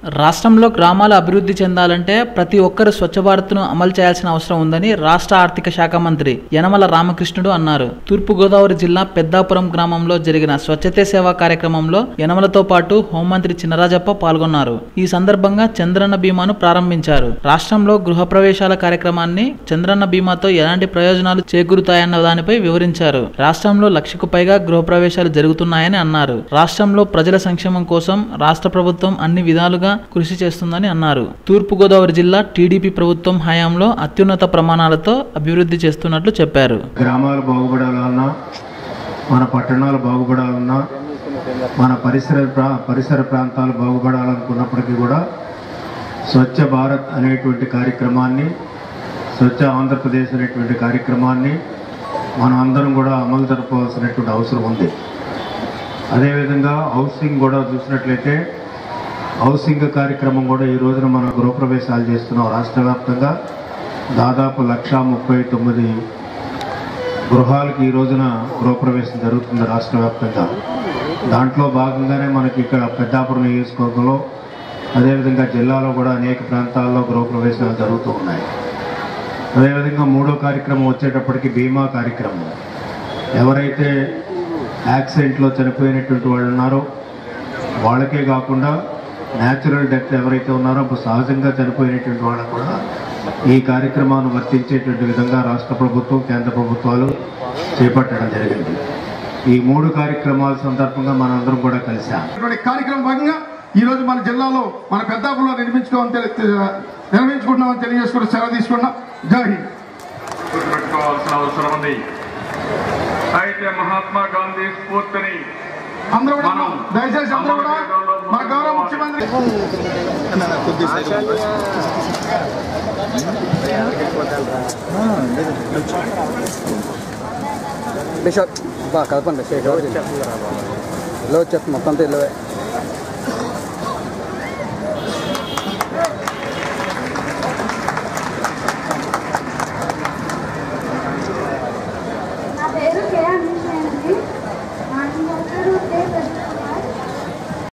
రాష్ట్రంలో గ్రామాలు అభివృద్ధి చెందాలంటే ప్రతి ఒక్కరు స్వచ్ఛ భారత్ను అమలు చేయాల్సిన అవసరం ఉందని రాష్ట్ర ఆర్థిక శాఖ మంత్రి యనమల రామకృష్ణుడు అన్నారు తూర్పుగోదావరి జిల్లా పెద్దాపురం గ్రామంలో జరిగిన స్వచ్ఛతే సేవా కార్యక్రమంలో యనమలతో పాటు హోంమంత్రి చినరాజప్ప పాల్గొన్నారు ఈ సందర్భంగా చంద్రన్న బీమాను ప్రారంభించారు రాష్ట్రంలో గృహప్రవేశాల కార్యక్రమాన్ని చంద్రన్న బీమాతో ఎలాంటి ప్రయోజనాలు చేకూరుతాయన్న దానిపై వివరించారు రాష్ట్రంలో లక్షకు పైగా గృహప్రవేశాలు జరుగుతున్నాయని అన్నారు రాష్ట్రంలో ప్రజల సంక్షేమం కోసం రాష్ట్ర ప్రభుత్వం అన్ని విధాలుగా కృషి చేస్తుందని అన్నారు తూర్పుగోదావరి జిల్లా టీడీపీ ప్రభుత్వం హయాంలో అత్యున్నత ప్రమాణాలతో అభివృద్ధి చేస్తున్నట్లు చెప్పారు గ్రామాలు బాగుపడాలన్నా మన పట్టణాలు బాగుపడాలన్నా మన పరిసర ప్రా పరిసర ప్రాంతాలు బాగుపడాలనుకున్నప్పటికీ కూడా స్వచ్ఛ భారత్ అనేటువంటి కార్యక్రమాన్ని స్వచ్ఛ ఆంధ్రప్రదేశ్ అనేటువంటి కార్యక్రమాన్ని మనం అందరం కూడా అమలు జరపవలసినటువంటి అవసరం ఉంది అదేవిధంగా హౌసింగ్ కూడా చూసినట్లయితే హౌసింగ్ కార్యక్రమం కూడా ఈ రోజున మనం గృహప్రవేశాలు చేస్తున్నాం రాష్ట్ర వ్యాప్తంగా దాదాపు లక్ష ముప్పై తొమ్మిది గృహాలకు ఈ రోజున గృహప్రవేశం జరుగుతుంది రాష్ట్ర వ్యాప్తంగా దాంట్లో భాగంగానే మనకి ఇక్కడ పెద్దాపురం నియోజకవర్గంలో అదేవిధంగా జిల్లాలో కూడా అనేక ప్రాంతాల్లో గృహప్రవేశాలు జరుగుతూ ఉన్నాయి అదేవిధంగా మూడో కార్యక్రమం వచ్చేటప్పటికి బీమా కార్యక్రమం ఎవరైతే యాక్సిడెంట్లో చనిపోయినటువంటి వాళ్ళు ఉన్నారో వాళ్ళకే కాకుండా న్యాచురల్ డెత్ ఎవరైతే ఉన్నారో అప్పుడు సహజంగా చనిపోయినటువంటి వాళ్ళకు కూడా ఈ కార్యక్రమాన్ని వర్తించేటువంటి విధంగా రాష్ట్ర ప్రభుత్వం కేంద్ర ప్రభుత్వాలు చేపట్టడం జరిగింది ఈ మూడు కార్యక్రమాల సందర్భంగా మనందరం కూడా కలిసాం ఇటువంటి కార్యక్రమం భాగంగా ఈ రోజు మన జిల్లాలో మన పెద్దాపులో నిర్మించుకోవాలని తెలి- నిర్వహించుకుంటున్నామని తెలియజేసుకుని సెలవు తీసుకున్నాం జై హింద్ గుర్తుపెట్టుకోవాల్సిన అవసరం ఉంది అయితే మహాత్మా గాంధీ స్ఫూర్తిని అందరూ కూడా మనం దయచేసి అందరూ కూడా మన గౌరవ ముఖ్యమంత్రి బిషప్ బా కలపండి షేక్ ఎవరు ఇల్లు వచ్చేస్తుంది మొత్తం అంతా ఇల్లువే